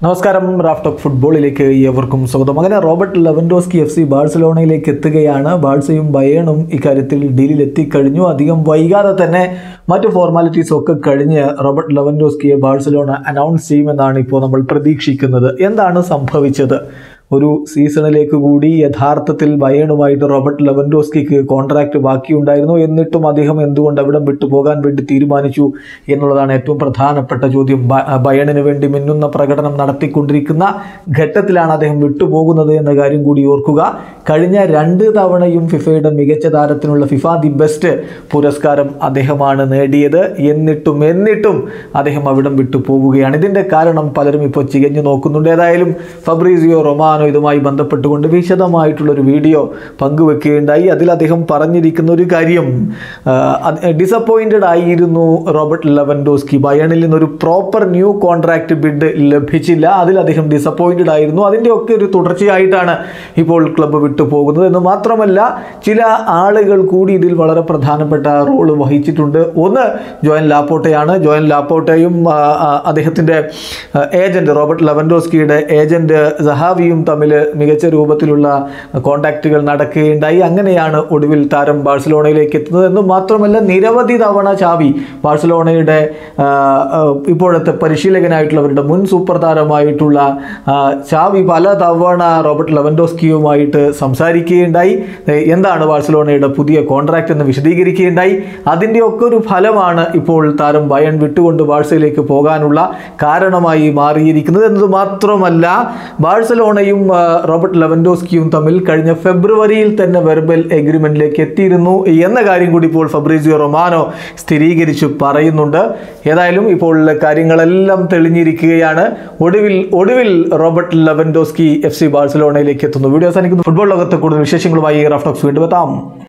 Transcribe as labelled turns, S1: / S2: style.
S1: നമസ്കാരം റാഫ്റ്റോക്ക് ഫുട്ബോളിലേക്ക് ഏവർക്കും സ്വാഗതം അങ്ങനെ റോബർട്ട് ലെവൻഡോസ്കി എഫ് സി ബാഴ്സലോണയിലേക്ക് എത്തുകയാണ് ബാഴ്സയും ബയേണും ഇക്കാര്യത്തിൽ ഡീലിൽ എത്തിക്കഴിഞ്ഞു അധികം വൈകാതെ തന്നെ മറ്റു ഫോർമാലിറ്റീസ് ഒക്കെ കഴിഞ്ഞ് റോബർട്ട് ലെവൻഡോസ്കിയെ ബാഴ്സലോണ അനൗൺസ് ചെയ്യുമെന്നാണ് ഇപ്പോൾ നമ്മൾ പ്രതീക്ഷിക്കുന്നത് എന്താണ് സംഭവിച്ചത് ഒരു സീസണിലേക്ക് കൂടി യഥാർത്ഥത്തിൽ ബയേണുമായിട്ട് റോബർട്ട് ലെവൻഡോസ്കിക്ക് കോൺട്രാക്ട് ബാക്കിയുണ്ടായിരുന്നു എന്നിട്ടും അദ്ദേഹം എന്തുകൊണ്ട് അവിടം വിട്ടു പോകാൻ വേണ്ടി തീരുമാനിച്ചു എന്നുള്ളതാണ് ഏറ്റവും പ്രധാനപ്പെട്ട ചോദ്യം ബ- ബയേണിന് വേണ്ടി മിന്നുന്ന പ്രകടനം നടത്തിക്കൊണ്ടിരിക്കുന്ന ഘട്ടത്തിലാണ് അദ്ദേഹം വിട്ടുപോകുന്നത് എന്ന കാര്യം കൂടി ഓർക്കുക കഴിഞ്ഞ രണ്ട് തവണയും ഫിഫയുടെ മികച്ച താരത്തിനുള്ള ഫിഫ ദി ബെസ്റ്റ് പുരസ്കാരം അദ്ദേഹമാണ് നേടിയത് എന്നിട്ടും എന്നിട്ടും അദ്ദേഹം അവിടം വിട്ടു പോവുകയാണ് ഇതിൻ്റെ കാരണം പലരും ഇപ്പോൾ ചികഞ്ഞു നോക്കുന്നുണ്ട് ഏതായാലും ഫബ്രീസിയോ റൊമാനോ ഇതുമായി ബന്ധപ്പെട്ടുകൊണ്ട് വിശദമായിട്ടുള്ള ഒരു വീഡിയോ പങ്കുവെക്കുകയുണ്ടായി അതിൽ അദ്ദേഹം പറഞ്ഞിരിക്കുന്ന ഒരു കാര്യം ഡിസപ്പോയിൻറ്റഡ് ആയിരുന്നു റോബർട്ട് ലെവൻഡോസ്കി ബയണിൽ നിന്നൊരു പ്രോപ്പർ ന്യൂ കോൺട്രാക്ട് ബിഡ് ലഭിച്ചില്ല അതിൽ അദ്ദേഹം ഡിസപ്പോയിൻറ്റഡ് ആയിരുന്നു അതിൻ്റെ ഒക്കെ ഒരു തുടർച്ചയായിട്ടാണ് ഇപ്പോൾ ക്ലബ്ബ് വിട്ടു പോകുന്നത് എന്ന് മാത്രമല്ല ചില ആളുകൾ കൂടി ഇതിൽ വളരെ പ്രധാനപ്പെട്ട റോള് വഹിച്ചിട്ടുണ്ട് ഒന്ന് ജോയൻ ലാപ്പോട്ടയാണ് ജോയൻ ലാപ്പോട്ടയും ആ, ആ, അദ്ദേഹത്തിൻ്റെ ഏജന്റ് റോബർട്ട് ലെവൻഡോസ്കിയുടെ ഏജന്റ് സഹാവിയും തമ്മിൽ മികച്ച രൂപത്തിലുള്ള കോണ്ടാക്റ്റുകൾ നടക്കുകയുണ്ടായി അങ്ങനെയാണ് ഒടുവിൽ താരം ബാഴ്സലോണയിലേക്ക് എത്തുന്നത് എന്ന് മാത്രമല്ല നിരവധി തവണ ചാവി ബാഴ്സലോണയുടെ ആ, ആ, ഇപ്പോഴത്തെ പരിശീലകനായിട്ടുള്ളവരുടെ മുൻ സൂപ്പർ താരമായിട്ടുള്ള ആ, ചാവി പല തവണ റോബർട്ട് ലെവൻഡോസ്കിയുമായിട്ട് സംസാരിക്കുകയുണ്ടായി ഏ, എന്താണ് ബാഴ്സലോണയുടെ പുതിയ കോൺട്രാക്റ്റ് എന്ന് വിശദീകരിക്കുകയുണ്ടായി അതിൻ്റെ ഒക്കെ ഒരു ഫലമാണ് ഇപ്പോൾ താരം ബയൺ വിട്ടുകൊണ്ട് ബാഴ്സയിലേക്ക് പോകാനുള്ള കാരണമായി മാറിയിരിക്കുന്നത് എന്നത് മാത്രമല്ല ബാഴ്സലോണയും ആ, റോബർട്ട് ലെവൻഡോസ്കിയും തമ്മിൽ കഴിഞ്ഞ ഫെബ്രുവരിയിൽ തന്നെ വെർബൽ എഗ്രിമെന്റിലേക്ക് എത്തിയിരുന്നു എന്ന കാര്യം കൂടി ഇപ്പോൾ ഫബ്രീസിയോ റൊമാനോ സ്ഥിരീകരിച്ചു പറയുന്നുണ്ട് ഏതായാലും ഇപ്പോൾ കാര്യങ്ങളെല്ലാം തെളിഞ്ഞിരിക്കുകയാണ് ഒടുവിൽ ഒടുവിൽ റോബർട്ട് ലെവൻഡോസ്കി എഫ് സി ബാഴ്സലോണയിലേക്ക് എത്തുന്നു വീഡിയോ അവസാനിക്കുന്നു ഫുട്ബോൾ ലോകത്ത് കൂടുതൽ വിശേഷങ്ങളുമായി റാഫ്റ്റോക്സ് വീണ്ടും എത്താം